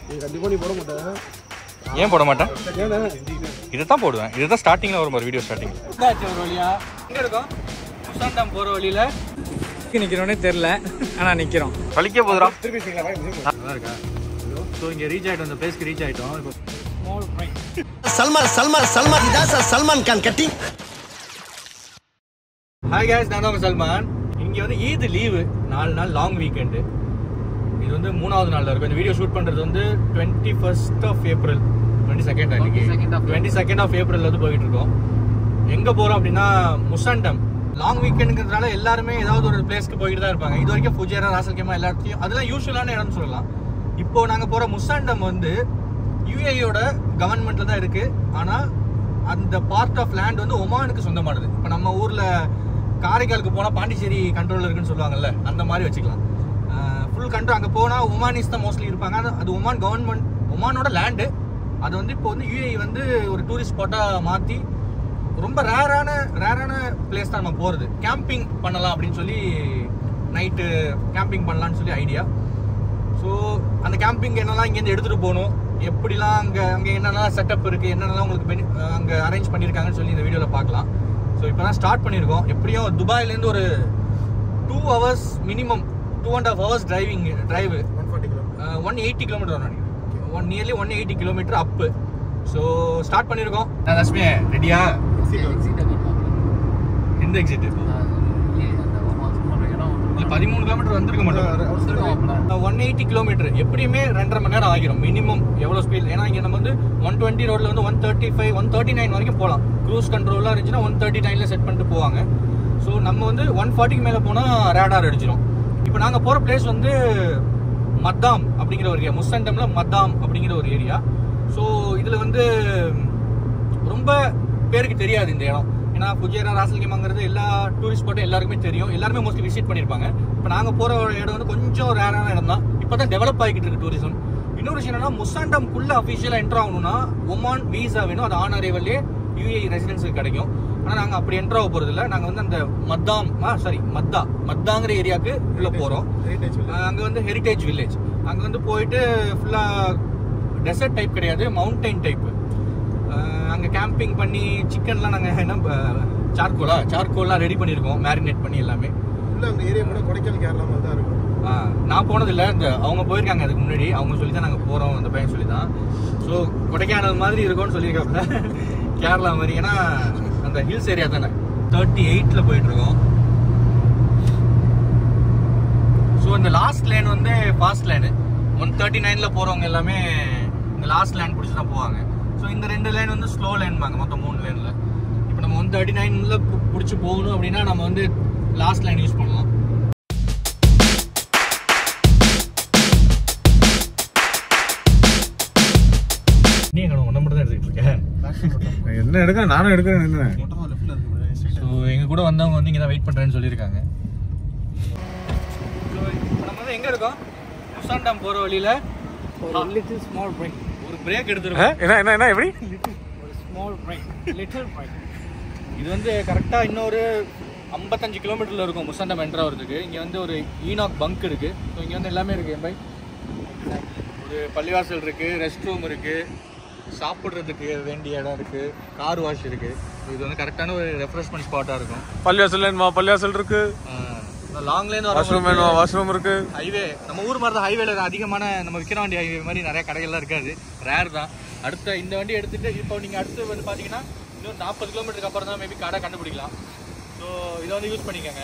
நீ கண்டிப்பா நீ போட மாட்டேன் ஏன் போட மாட்டேன் ஏன்னா இதை தான் போடுவேன் இதுதான் ஸ்டார்டிங்கில் வரும் ஒரு வீடியோ ஸ்டார்டிங் ஒரு வழியா எங்க இருக்கோம் முசாண்டாம் போற வழியில நிக்கிறோனே தெரியல ஆனா நிக்கிறோம் வலிக்க போதுரா திருப்பி செய்யலாம் வாங்க, திருப்பி. நல்லா இருக்கா ஸோ இங்க ரீச் ஆயிட்டோம் அந்த பிளேஸ்க்கு ரீச் ஆயிட்டோம் இப்போ ஸ்மால் ட்ரெயின் சல்மான் சல்மான் சல்மான் இதான் சார் சல்மான் கான் கட்டி ஹாய் கேஸ் நான் தான் உங்க சல்மான் இங்க வந்து ஈத் லீவு நாலு நாள் லாங் வீக்கெண்டு இது வந்து மூணாவது நாள்ல இருக்கும் இந்த வீடியோ ஷூட் பண்றது வந்து twenty first of April twenty second அன்னைக்கு டுவெண்ட்டி செகண்ட் ஆஃப் ஏப்ரல் வந்து போயிட்டு இருக்கோம் எங்க போறோம் அப்படின்னா முசாண்டம் லாங் வீக்கெண்டுங்கிறதுனால எல்லாருமே ஏதாவது ஒரு பிளேஸ்க்கு போயிட்டு தான் இருப்பாங்க இது வரைக்கும் ஃபுஜேரா ராசல்கேமா எல்லாத்தையும் அதெல்லாம் யூஸ்வலான இடம்னு சொல்லலாம் இப்போ நாங்க போற முசாண்டம் வந்து யூஏயோட கவர்மெண்ட்ல தான் இருக்கு ஆனா அந்த பார்ட் ஆஃப் லேண்ட் வந்து ஒமானுக்கு சொந்தமானது இப்போ நம்ம ஊர்ல காரைக்காலுக்கு போனா பாண்டிச்சேரி கண்ட்ரோல் இருக்குன்னு சொல்லுவாங்கல்ல அந்த மாதிரி வச்சுக்கலாம் ஃபுல் கண்ட்ரோல் அங்க போனா ஒமானிஸ் தான் மோஸ்ட்லி இருப்பாங்க அது- அது ஒமான் கவர்மெண்ட் ஒமானோட லேண்டு அது வந்து இப்போ வந்து யூஏ வந்து ஒரு டூரிஸ்ட் ஸ்பாட்டா மாத்தி ரொம்ப ரேரான ரேரான பிளேஸ் தான் நம்ம போறது கேம்பிங் பண்ணலாம் அப்படின்னு சொல்லி நைட்டு கேம்பிங் பண்ணலாம்னு சொல்லி ஐடியா ஸோ அந்த கேம்பிங் என்னெல்லாம் இங்கேருந்து எடுத்துகிட்டு போகணும் எப்படிலாம் அங்கே அங்கே என்னென்னலாம் செட்டப் இருக்குது என்னென்னலாம் உங்களுக்கு பெனி அங்கே அரேஞ்ச் பண்ணியிருக்காங்கன்னு சொல்லி இந்த வீடியோவில் பார்க்கலாம் ஸோ இப்போ தான் ஸ்டார்ட் பண்ணியிருக்கோம் எப்படியும் துபாயிலேருந்து ஒரு two hours minimum two and half hours driving drive one forty kilo one eighty kilometre வரும் நினைக்கிறேன் one nearly one eighty kilometre அப்பு ஸோ ஸ்டார்ட் பண்ணியிருக்கோம் நான் லட்சுமி ரெடியா எந்த எக்ஸிட் இல்லை பதிமூணு கிலோமீட்டர் வந்திருக்க மாட்டோம் ஒன் எயிட்டி கிலோமீட்டர் எப்படியுமே ரெண்டரை மணி நேரம் ஆகிரும் மினிமம் எவ்வளோ ஸ்பீட் ஏன்னா இங்கே நம்ம வந்து ஒன் டுவெண்ட்டி ரோட்ல வந்து one thirty five one thirty nine வரைக்கும் போகலாம் க்ரூஸ் கண்ட்ரோலாக இருந்துச்சுன்னா ஒன் தேர்ட்டி நைனில் செட் பண்ணிட்டு போவாங்க ஸோ நம்ம வந்து ஒன் ஃபார்ட்டிக்கு மேலே போனால் ரேடார் அடிச்சிடும் இப்போ நாங்கள் போகிற பிளேஸ் வந்து மத்தாம் அப்படிங்கிற ஒரு ஏரியா முசண்டம்ல மத்தாம் அப்படிங்கிற ஒரு ஏரியா ஸோ இதில் வந்து ரொம்ப பேருக்கு தெரியாது இந்த இடம் ஏன்னா புஜேரா ராசல்கேமாங்கிறது எல்லா டூரிஸ்ட் ஸ்பாட்டும் எல்லாருக்குமே தெரியும் எல்லாருமே மோஸ்ட்லி விசிட் பண்ணியிருப்பாங்க இப்போ நாங்கள் போகிற இடம் வந்து கொஞ்சம் ரேரான இடம் தான் இப்போ தான் டெவலப் ஆகிட்டு இருக்கு டூரிசம் இன்னொரு விஷயம் என்னன்னா முசாண்டம்குள்ள அஃபிஷியலாக என்ட்ரு ஆகணும்னா ஒமான் வீசா வேணும் அது ஆன் அரைவல்லே யூஏ ரெசிடென்ஸுக்கு கிடைக்கும் ஆனால் நாங்கள் அப்படி என்ட்ரு ஆக போகிறது இல்லை நாங்கள் வந்து அந்த மத்தாம் சாரி மத்தா மத்தாங்கிற ஏரியாவுக்கு உள்ள போகிறோம் ஹெரிட்டேஜ் அங்கே வந்து ஹெரிட்டேஜ் வில்லேஜ் அங்கே வந்து போயிட்டு ஃபுல்லாக டெசர்ட் டைப் கிடையாது மவுண்டைன் டைப்பு அங்கே கேம்பிங் பண்ணி சிக்கன்லாம் நாங்கள் என்ன சார்கோலா சார்கோல்லாம் ரெடி பண்ணியிருக்கோம் மேரினேட் பண்ணி எல்லாமே உள்ள அந்த ஏரியா கூட கொடைக்கானல் கேரளா மாதிரி தான் இருக்கும் ஆ, நான் போனதில்லை இந்த அவங்க போயிருக்காங்க அதுக்கு முன்னாடி அவங்க சொல்லி தான் நாங்கள் போகிறோம் அந்த பையன் சொல்லி தான் ஸோ கொடைக்கானல் மாதிரி இருக்கும்னு சொல்லியிருக்காப்புல கேரளா மாதிரி ஏன்னா அந்த ஹில்ஸ் ஏரியா தானே தேர்ட்டி எயிட்டில் போயிட்டுருக்கோம் ஸோ இந்த லாஸ்ட் லேன் வந்து ஃபாஸ்ட் லேனு ஒன் தேர்ட்டி நைனில் போகிறவங்க எல்லாமே இந்த லாஸ்ட் லேன் பிடிச்சி தான் போவாங்க ஸோ இந்த ரெண்டு லேன் வந்து ஸ்லோ லேன்பாங்க மொத்தம் மூணு லேனில் இப்போ நம்ம ஒன் தேர்ட்டி நைனில் பிடிச்சி போகணும் அப்படின்னா நம்ம வந்து லாஸ்ட் லைன் யூஸ் பண்ணலாம் நீ எங்க ஒன்றை மட்டும் தான் எடுத்துக்கிட்டு இருக்க என்ன எடுக்க நானும் எடுக்கிறேன் என்ன ஸோ எங்கள் கூட வந்தவங்க வந்து இங்கே தான் வெயிட் பண்ணுறேன்னு சொல்லியிருக்காங்க ஸோ இப்போ நம்ம வந்து எங்கே இருக்கோம் முசாண்டாம் போகிற வழியில் ஒரு லிட்டில் ஸ்மால் பிரேக் ஒரு பிரேக் எடுத்துருக்கோம் என்ன என்ன என்ன எப்படி ஒரு ஸ்மால் பிரேக் லிட்டில் பிரேக் இது வந்து கரெக்டாக இன்னொரு ஐம்பத்தஞ்சு கிலோமீட்டரில் இருக்கும் முசாண்டம் என்ட்ரு ஆகிறதுக்கு இங்கே வந்து ஒரு ஈனாக் பங்க் இருக்குது ஸோ இங்கே வந்து எல்லாமே இருக்குது என் பை ஒரு பள்ளிவாசல் இருக்குது ரெஸ்ட் ரூம் இருக்குது சாப்பிட்றதுக்கு வேண்டிய இடம் இருக்குது கார் வாஷ் இருக்குது இது வந்து கரெக்டான ஒரு ரெஃப்ரெஷ்மெண்ட் ஸ்பாட்டாக இருக்கும் பள்ளிவாசல் வேணுமா பள்ளிவாசல் இருக்கு லாங்லேருந்து வாஷ்ரூம் வேணுமா வாஷ்ரூம் இருக்கு ஹைவே நம்ம ஊர் மாதிரி தான் ஹைவேல அதிகமான நம்ம விக்கிரவாண்டி ஹைவே மாதிரி நிறைய கடைகள்லாம் இருக்காது ரேர் தான் அடுத்த இந்த வண்டி எடுத்துட்டு இப்போ நீங்கள் அடுத்து வந்து பார்த்தீங்கன்னா இன்னும் நாற்பது கிலோமீட்டருக்கு அப்புறம் தான் மேபி கடை கண்டுபிடிக்கலாம் ஸோ இதை வந்து யூஸ் பண்ணிக்கோங்க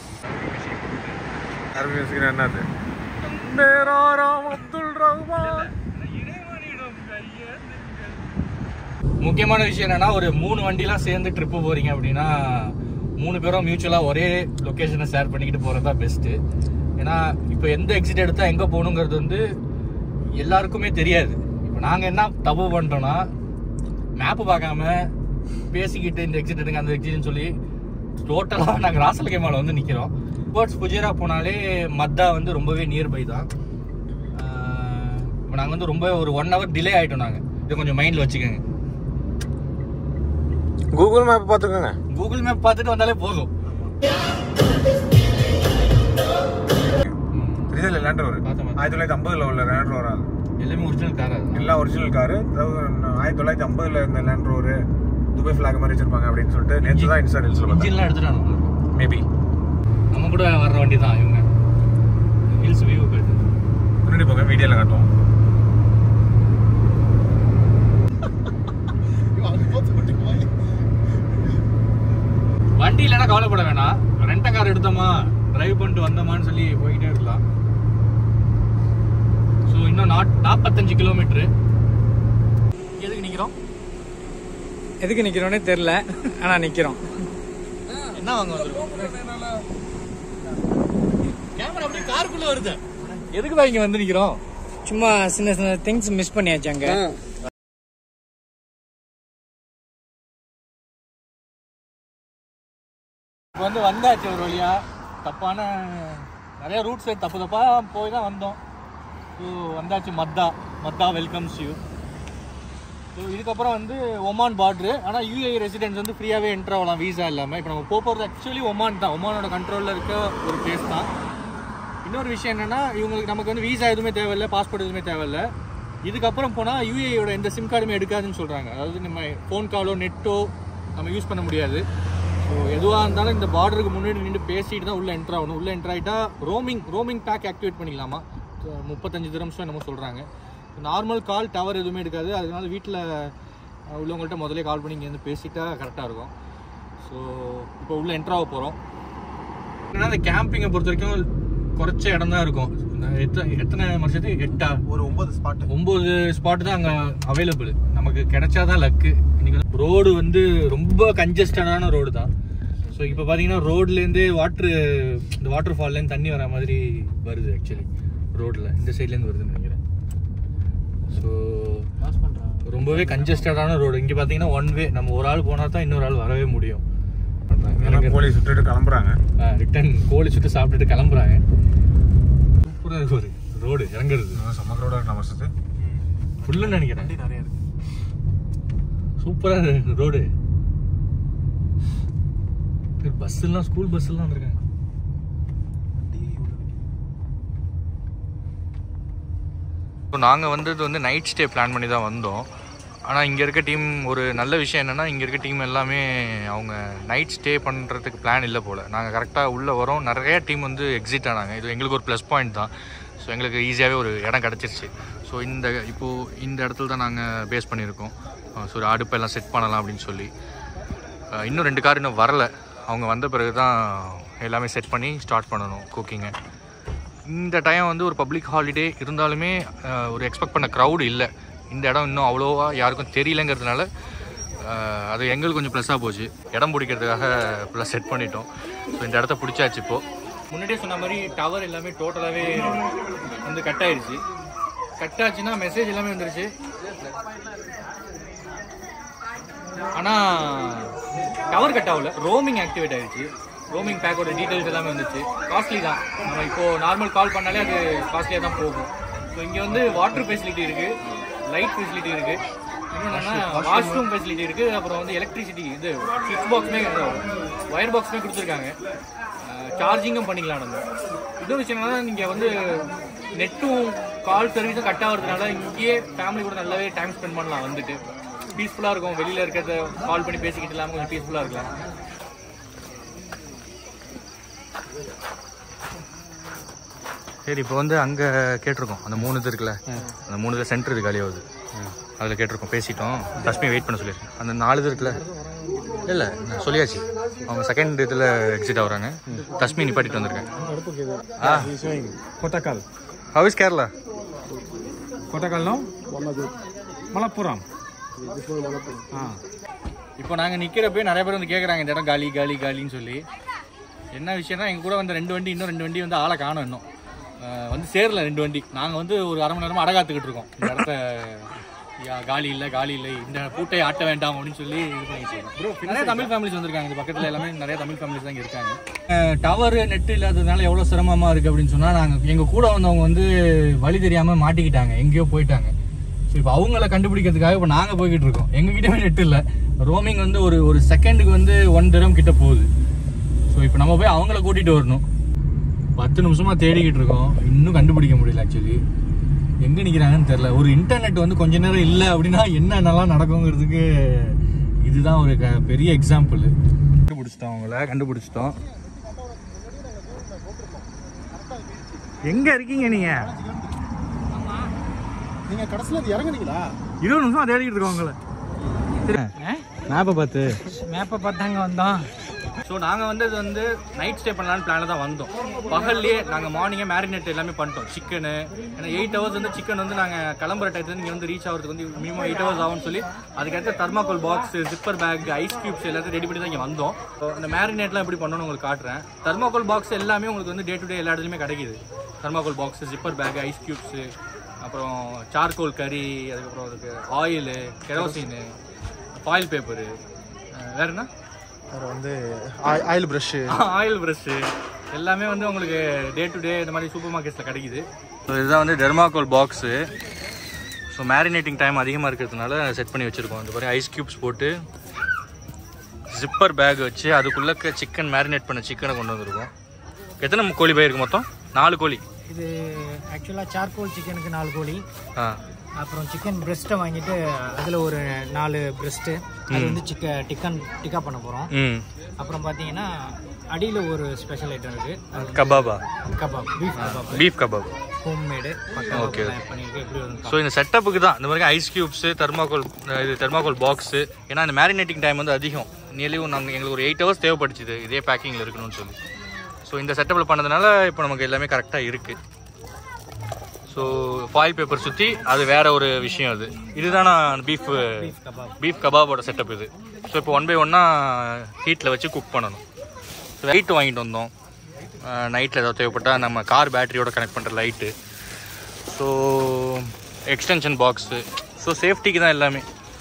அரபி மியூசிக் என்னது மேரா ராம் அப்துல் ரஹ்மான் முக்கியமான விஷயம் என்னன்னா ஒரு மூணு வண்டிலாம் சேர்ந்து ட்ரிப்பு போறீங்க அப்படின்னா மூணு பேரும் மியூச்சுவலாக ஒரே லொக்கேஷனை ஷேர் பண்ணிக்கிட்டு போகிறது தான் பெஸ்ட்டு ஏன்னா இப்போ எந்த எக்ஸிட் எடுத்தால் எங்கே போகணுங்கிறது வந்து எல்லாருக்குமே தெரியாது இப்போ நாங்கள் என்ன தப்பு பண்ணிட்டோம்னா மேப்பு பார்க்காம பேசிக்கிட்டு இந்த எக்ஸிட் எடுங்க அந்த எக்ஸிட்னு சொல்லி டோட்டலாக நாங்கள் ராசல் கேமாவில் வந்து நிற்கிறோம் போர்ட்ஸ் புஜேரா போனாலே மத்தா வந்து ரொம்பவே நியர்பை தான் இப்போ நாங்கள் வந்து ரொம்ப ஒரு ஒன் ஹவர் டிலே ஆகிட்டோம் நாங்கள் இதை கொஞ்சம் மைண்டில் வச்சுக்கோங்க கூகுள் மேப் பார்த்துக்கோங்க கூகுள் மேப் பார்த்துட்டு வந்தாலே போதும் தெரியல லேண்ட் ரோவர் பார்த்தேன், பார்த்தேன். ஆயிரத்தி தொள்ளாயிரத்தி ஐம்பதுல உள்ள லேண்ட் ரோவர் அது எல்லாமே ஒரிஜினல் எல்லாம் ஒரிஜினல் காரு ஆயிரத்தி தொள்ளாயிரத்தி ஐம்பதுல இருந்த லேண்ட் ரோவரு துபாய் ஃபிளாக் மாதிரி வச்சிருப்பாங்க அப்படின்னு சொல்லிட்டு நேற்று தான் இன்சூரன்ஸ்ல பார்த்தேன் இன்ஜின்லாம் எடுத்துட்டாங்க மேபி நம்ம கூட வர்ற வண்டி தான் இவங்க ஹில்ஸ் வியூ காட்டு முன்னாடி போங்க வீடியோல காட்டுவோம் வண்டி இல்லைன்னா கவலைப்பட வேணாம் ரெண்ட கார் எடுத்தோமா டிரைவ் பண்ணிட்டு வந்தோமான்னு சொல்லி போய்கிட்டே இருக்கலாம் ஸோ இன்னும் நாட் நாற்பத்தஞ்சு கிலோமீட்டரு எதுக்கு நிற்கிறோம் எதுக்கு நிக்கிறோன்னே தெரியல ஆனா நிக்கிறோம் என்ன வாங்க வந்திருக்கோம் கேமரா அப்படியே காருக்குள்ள வருது எதுக்கு தான் இங்க வந்து நிக்கிறோம் சும்மா சின்ன சின்ன திங்ஸ் மிஸ் பண்ணியாச்சு அங்க இப்போ வந்து வந்தாச்சு ஒரு வழியா தப்பான நிறைய ரூட்ஸ் தப்பு தப்பா போய் தான் வந்தோம் ஸோ வந்தாச்சு மத்தா மத்தா வெல்கம்ஸ் யூ ஸோ இதுக்கப்புறம் வந்து ஒமான் பார்ட்ரு ஆனால் யூஏ ரெசிடென்ட்ஸ் வந்து ஃப்ரீயாகவே என்ட்ரு ஆகலாம் வீசா இல்லாமல் இப்போ நம்ம போக போகிறது ஆக்சுவலி ஒமான் தான் ஒமானோட கண்ட்ரோலில் இருக்க ஒரு பிளேஸ் தான் இன்னொரு விஷயம் என்னன்னா இவங்களுக்கு நமக்கு வந்து வீசா எதுவுமே தேவையில்லை பாஸ்போர்ட் எதுவுமே தேவையில்ல இதுக்கப்புறம் போனால் யூஏயோட எந்த சிம் கார்டுமே எடுக்காதுன்னு சொல்கிறாங்க அதாவது நம்ம ஃபோன் காலோ நெட்டோ நம்ம யூஸ் பண்ண முடியாது ஸோ எதுவாக இருந்தாலும் இந்த பார்டருக்கு முன்னாடி நின்று பேசிட்டு தான் உள்ளே என்ட்ரு ஆகணும் உள்ளே என்ட்ரு ஆகிட்டா ரோமிங் ரோமிங் பேக் ஆக்டிவேட் பண்ணிக்கலாமா So, முப்பத்தஞ்சு திரம்ஸும் என்னமோ சொல்கிறாங்க நார்மல் கால் டவர் எதுவுமே எடுக்காது அதனால வீட்டில் உள்ளவங்கள்ட்ட முதல்ல கால் பண்ணி இங்கேருந்து பேசிட்டா கரெக்டாக இருக்கும் ஸோ இப்போ உள்ளே என்ட்ரு ஆக போகிறோம் ஏன்னா அந்த கேம்பிங்கை பொறுத்த வரைக்கும் குறைச்ச இடம் தான் இருக்கும் இந்த எத்தனை எத்தனை வருஷத்துக்கு எட்டா ஒரு ஒன்பது ஸ்பாட் ஒம்பது ஸ்பாட் தான் அங்கே அவைலபிள் நமக்கு கிடைச்சாதான் லக்கு இன்னைக்கு ரோடு வந்து ரொம்ப கன்ஜஸ்டடான ரோடு தான் ஸோ இப்போ பார்த்தீங்கன்னா ரோட்லேருந்தே வாட்ரு இந்த வாட்டர் ஃபால்லேருந்து தண்ணி வர மாதிரி வருது ஆக்சுவலி ரோட்டில் இந்த சைட்லேருந்து வருதுன்னு நினைக்கிறேன் ஸோ ரொம்பவே கன்ஜஸ்டடான ரோடு இங்கே பார்த்தீங்கன்னா ஒன் வே நம்ம ஒரு ஆள் போனால் தான் இன்னொரு ஆள் வரவே முடியும் கோழி சுட்டுட்டு கிளம்புறாங்க ரிட்டன் கோழி சுட்டு சாப்பிட்டுட்டு கிளம்புறாங்க சூப்பராக இருக்கு ஒரு ரோடு இறங்குறது சமக்கரோட இருக்கலாம் வருஷத்து ஃபுல்லுன்னு நினைக்கிறேன் நிறைய இருக்கு சூப்பரா இருக்கு ரோடு பஸ் எல்லாம் ஸ்கூல் பஸ் எல்லாம் வந்திருக்காங்க ஸோ நாங்கள் வந்தது வந்து நைட் ஸ்டே பிளான் பண்ணி தான் வந்தோம் ஆனால் இங்கே இருக்க டீம் ஒரு நல்ல விஷயம் என்னென்னா இங்கே இருக்க டீம் எல்லாமே அவங்க நைட் ஸ்டே பண்ணுறதுக்கு பிளான் இல்லை போல் நாங்கள் கரெக்டாக உள்ளே வரோம் நிறைய டீம் வந்து எக்ஸிட் ஆனாங்க இது எங்களுக்கு ஒரு ப்ளஸ் பாயிண்ட் தான் ஸோ எங்களுக்கு ஈஸியாகவே ஒரு இடம் கிடச்சிருச்சு ஸோ இந்த இப்போது இந்த இடத்துல தான் நாங்கள் பேஸ் பண்ணியிருக்கோம் ஸோ ஒரு அடுப்பெல்லாம் செட் பண்ணலாம் அப்படின்னு சொல்லி அஹ் இன்னும் ரெண்டு கார் இன்னும் வரல அவங்க வந்த பிறகு தான் எல்லாமே செட் பண்ணி ஸ்டார்ட் பண்ணணும் குக்கிங்கை இந்த டைம் வந்து ஒரு பப்ளிக் ஹாலிடே இருந்தாலுமே அஹ், ஒரு எக்ஸ்பெக்ட் பண்ண க்ரௌடு இல்லை இந்த இடம் இன்னும் அவ்வளோவா யாருக்கும் தெரியலங்கிறதுனால அஹ், அது எங்களுக்கு கொஞ்சம் ப்ளஸ்ஸாக போச்சு இடம் பிடிக்கிறதுக்காக ஃபுல்லாக செட் பண்ணிட்டோம் ஸோ இந்த இடத்த பிடிச்சாச்சு இப்போது முன்னாடியே சொன்ன மாதிரி டவர் எல்லாமே டோட்டலாகவே வந்து கட் ஆயிருச்சு கட் ஆச்சுன்னா மெசேஜ் எல்லாமே வந்துருச்சு ஆனால் டவர் கட் ஆகல ரோமிங் ஆக்டிவேட் ஆயிருச்சு ரோமிங் பேக்கோட டீடைல்ஸ் எல்லாமே வந்துச்சு காஸ்ட்லி தான் நம்ம இப்போ நார்மல் கால் பண்ணாலே அது காஸ்ட்லியாக தான் போகும் ஸோ இங்கே வந்து வாட்டர் ஃபெசிலிட்டி இருக்கு லைட் ஃபெசிலிட்டி இருக்கு இன்னொன்னா வாஷ்ரூம் ஃபெசிலிட்டி இருக்கு அப்புறம் வந்து எலக்ட்ரிசிட்டி இது சுவிட்ச் பாக்ஸ்மே ஒயர் பாக்ஸ்மே கொடுத்துருக்காங்க சார்ஜிங்கும் பண்ணிக்கலாம் நம்ம இன்னொரு விஷயம் என்னன்னா நீங்கள் வந்து நெட்டும் கால் சர்வீஸும் கட் ஆகிறதுனால இங்கேயே ஃபேமிலி கூட நல்லாவே டைம் ஸ்பெண்ட் பண்ணலாம் வந்துட்டு பீஸ்ஃபுல்லாக இருக்கும் வெளியில் இருக்கிறத கால் பண்ணி பேசிக்கிட்டு இல்லாமல் கொஞ்சம் பீஸ்ஃபுல்லாக இருக்கலாம் சரி இப்போ வந்து அங்கே கேட்டிருக்கோம் அந்த மூணு இது இருக்குல்ல அந்த மூணு இது சென்டர் இது காலியாகுது அதில் கேட்டிருக்கோம் பேசிட்டோம் தஸ்மி வெயிட் பண்ண சொல்லியிருக்கேன் அந்த நாலு இது இருக்குல்ல இல்லை நான் சொல்லியாச்சு அவங்க செகண்ட் இதில் எக்ஸிட் ஆகுறாங்க தஸ்மி நிப்பாட்டிட்டு வந்திருக்கேன் ஆ Kottakkal how is Kerala Kottakkal no Malappuram ஆ இப்போ நாங்கள் நிற்கிறப்ப நிறைய பேர் வந்து கேட்குறாங்க இந்த இடம் காலி காலி காலின்னு சொல்லி என்ன விஷயம்னா எங்க கூட வந்த ரெண்டு வண்டி இன்னும் ரெண்டு வண்டி வந்து ஆளை காணும் இன்னும் அஹ் வந்து சேரல ரெண்டு வண்டி நாங்கள் வந்து ஒரு அரை மணி நேரமா அடகாத்துக்கிட்டு இருக்கோம் இந்த இடத்த யா, காலி இல்லை காலி இல்லை இந்த பூட்டை ஆட்ட வேண்டாம் அப்படின்னு சொல்லி இது பண்ணிட்டு இருக்கோம் நிறைய தமிழ் ஃபேமிலிஸ் வந்திருக்காங்க இந்த பக்கத்தில் எல்லாமே நிறைய தமிழ் ஃபேமிலிஸ் தான் இங்க இருக்காங்க டவர் நெட் இல்லாததுனால எவ்வளோ சிரமமா இருக்கு அப்படின்னு சொன்னா நாங்கள் எங்க கூட வந்தவங்க வந்து வழி தெரியாம மாட்டிக்கிட்டாங்க எங்கேயோ போயிட்டாங்க ஸோ இப்போ அவங்கள கண்டுபிடிக்கிறதுக்காக இப்போ நாங்கள் போய்கிட்டு இருக்கோம் எங்ககிட்டவே நெட் இல்லை ரோமிங் வந்து ஒரு ஒரு செகண்டுக்கு வந்து ஒன் திரம் கிட்ட போகுது ஸோ இப்போ நம்ம போய் அவங்கள கூட்டிட்டு வரணும் பத்து நிமிஷமா தேடிக்கிட்டு இருக்கோம் இன்னும் கண்டுபிடிக்க முடியல ஆக்சுவலி எங்க நிக்கிறாங்கன்னு தெரியல ஒரு இன்டர்நெட் வந்து கொஞ்ச நேரம் இல்லை அப்படின்னா என்னென்னலாம் நடக்குங்கிறதுக்கு இதுதான் ஒரு க- பெரிய எக்ஸாம்பிள் கண்டுபிடிச்சிட்டோம் அவங்கள கண்டுபிடிச்சிட்டோம் எங்க இருக்கீங்க நீங்க நீங்க கடைசியில் அது இறங்குனீங்களா இருபது நிமிஷம் தேடிட்டு இருக்கோம் உங்களை மேப்பை பார்த்து மேப்பை பார்த்தாங்க வந்தோம் ஸோ நாங்கள் வந்தது வந்து நைட் ஸ்டே பண்ணலான்னு பிளானில் தான் வந்தோம் பகல்லையே நாங்கள் மார்னிங்கே மேரினேட் எல்லாமே பண்ணிட்டோம் சிக்கனு ஏன்னா எயிட் ஹவர்ஸ் வந்து சிக்கன் வந்து நாங்கள் கிளம்புற டயத்துல இங்கே வந்து ரீச் ஆகிறதுக்கு வந்து மினிமம் எயிட் ஹவர்ஸ் ஆகும்னு சொல்லி அதுக்கடுத்து thermocol box zipper bag ice cubes எல்லாத்தையும் ரெடி பண்ணி தான் இங்கே வந்தோம் So, அந்த மேரினேட்லாம் எப்படி பண்ணணும்னு உங்களுக்கு காட்டுறேன் தர்மாக்கோல் பாக்ஸ் எல்லாமே உங்களுக்கு வந்து டே டு டே எல்லா இடத்துலையுமே கிடைக்குது thermocol box zipper bag ice cubes அப்புறம் சார்கோல் கறி அதுக்கப்புறம் அதுக்கு ஆயிலு கெரோசின் ஃபாயில் பேப்பரு வேற என்ன வேறு வந்து ஆயில் ப்ரஷ்ஷு ஆயில் ப்ரஷ் எல்லாமே வந்து உங்களுக்கு டே டு டே இந்த மாதிரி சூப்பர் மார்க்கெட்ஸில் கிடைக்குது ஸோ இதுதான் வந்து thermocol box so marinating time அதிகமாக இருக்கிறதுனால செட் பண்ணி வச்சுருக்கோம் இந்த மாதிரி ஐஸ் க்யூப்ஸ் போட்டு ஜிப்பர் பேக் வச்சு அதுக்குள்ளே சிக்கன் மேரினேட் பண்ண சிக்கனை கொண்டு வந்திருக்கோம் எத்தனை கோழி பை இருக்கு மொத்தம் நாலு கோழி இது ஆக்சுவலாக சார்கோல் சிக்கனுக்கு நாலு கோழி ஆ அப்புறம் சிக்கன் பிரெஸ்ட்டை வாங்கிட்டு அதில் ஒரு நாலு பிரெஸ்ட்டு அது வந்து சிக்க டிக்கன் டிக்கா பண்ண போகிறோம் ம் அப்புறம் பார்த்தீங்கன்னா அடியில் ஒரு ஸ்பெஷல் ஐட்டம் இருக்குது கபாபா kebab beef kebab beef kebab home made Okay. பண்ணியிருக்கு எப்படி வரும் ஸோ இந்த செட்டப்புக்கு தான் இந்த மாதிரி ஐஸ் கியூப்ஸு தெர்மாகோல் இது தெர்மாகோல் பாக்ஸு ஏன்னா இந்த மேரினேட்டிங் டைம் வந்து அதிகம் நியர்லியும் நாங்கள் எங்களுக்கு ஒரு எயிட் ஹவர்ஸ் தேவைப்படுச்சுது இதே பேக்கிங்கில் இருக்கணும்னு சொல்லி ஸோ இந்த செட்டப்பில் பண்ணதுனால இப்போ நமக்கு எல்லாமே கரெக்டாக இருக்குது ஸோ ஃபாயில் பேப்பர் சுற்றி அது வேற ஒரு விஷயம் அது இதுதான் பீஃப் பீஃப் கபாபோட செட்டப் இது ஸோ இப்போ ஒன் பை ஒன்னாக ஹீட்டில் வச்சு குக் பண்ணணும் லைட் வாங்கிட்டு வந்தோம் நைட்டில் ஏதாவது தேவைப்பட்டால் நம்ம கார் பேட்டரியோட கனெக்ட் பண்ணுற light so extension box so சேஃப்டிக்கு தான் எல்லாமே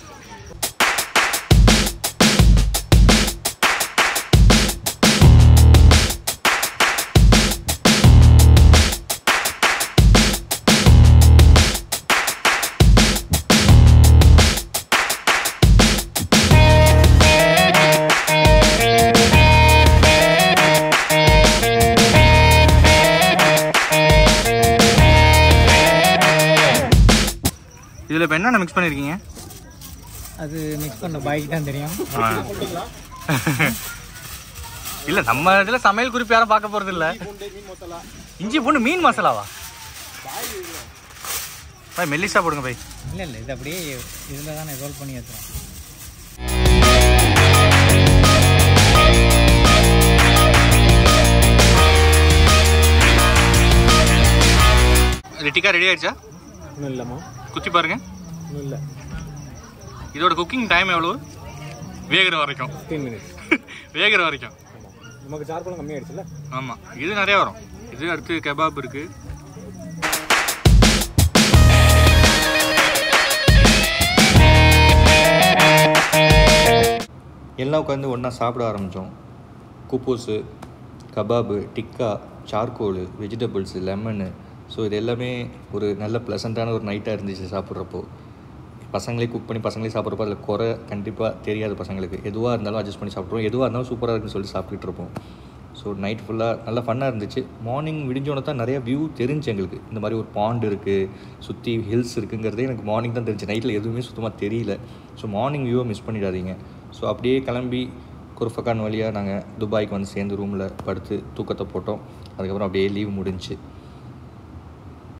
இதில் இப்போ என்னென்ன மிக்ஸ் பண்ணியிருக்கீங்க அது மிக்ஸ் பண்ண பாய்க்கு தான் தெரியும் இல்ல நம்ம இதுல சமையல் குறிப்பு யாரும் பார்க்க போறது இல்ல இஞ்சி பூண்டு மீன் மசாலாவா பாய் மெல்லிசா போடுங்க பாய் இல்லை இல்லை இது அப்படியே இதில் தானே ரோல் பண்ணி ஏற்றுறோம் ரிட்டிக்கா ரெடி ஆயிடுச்சா இன்னும் இல்லைம்மா குத்தி பாருங்க இன்னும் இல்லை இதோட குக்கிங் டைம் எவ்வளவு வேகிற வரைக்கும் ஃபிஃப்டீன் மினிட்ஸ் வேகிற வரைக்கும் நமக்கு சார்பலம் கம்மியாயிடுச்சுல்ல ஆமா இது நிறைய வரும் இது அடுத்து கபாப் இருக்கு எல்லாம் உட்காந்து ஒன்றா சாப்பிட ஆரம்பித்தோம் குப்பூஸு kebab tikka charcoal vegetables lemon so இது எல்லாமே ஒரு நல்ல ப்ளசண்ட்டான ஒரு நைட்டாக இருந்துச்சு சாப்பிட்றப்போ பசங்களே குக் பண்ணி பசங்களே சாப்பிட்றப்போ அதில் குறை கண்டிப்பாக தெரியாது பசங்களுக்கு எதுவாக இருந்தாலும் அட்ஜஸ்ட் பண்ணி சாப்பிட்ருவோம் எதுவாக இருந்தாலும் சூப்பராக இருக்குன்னு சொல்லி சாப்பிட்டுட்டு இருப்போம் ஸோ நைட் ஃபுல்லாக நல்லா ஃபன்னாக இருந்துச்சு மார்னிங் விடிஞ்சோன்னு தான் நிறைய வியூ தெரிஞ்சு எங்களுக்கு இந்த மாதிரி ஒரு பாண்ட் இருக்குது சுற்றி ஹில்ஸ் இருக்குங்கிறதே எனக்கு மார்னிங் தான் தெரிஞ்சு நைட்டில் எதுவுமே சுத்தமாக தெரியல ஸோ மார்னிங் வியூவை மிஸ் பண்ணிடாதீங்க ஸோ அப்படியே கிளம்பி குர்ஃபகான் வழியாக நாங்கள் துபாய்க்கு வந்து சேர்ந்து ரூமில் படுத்து தூக்கத்தை போட்டோம் அதுக்கப்புறம் அப்படியே லீவ் முடிஞ்சுச்சு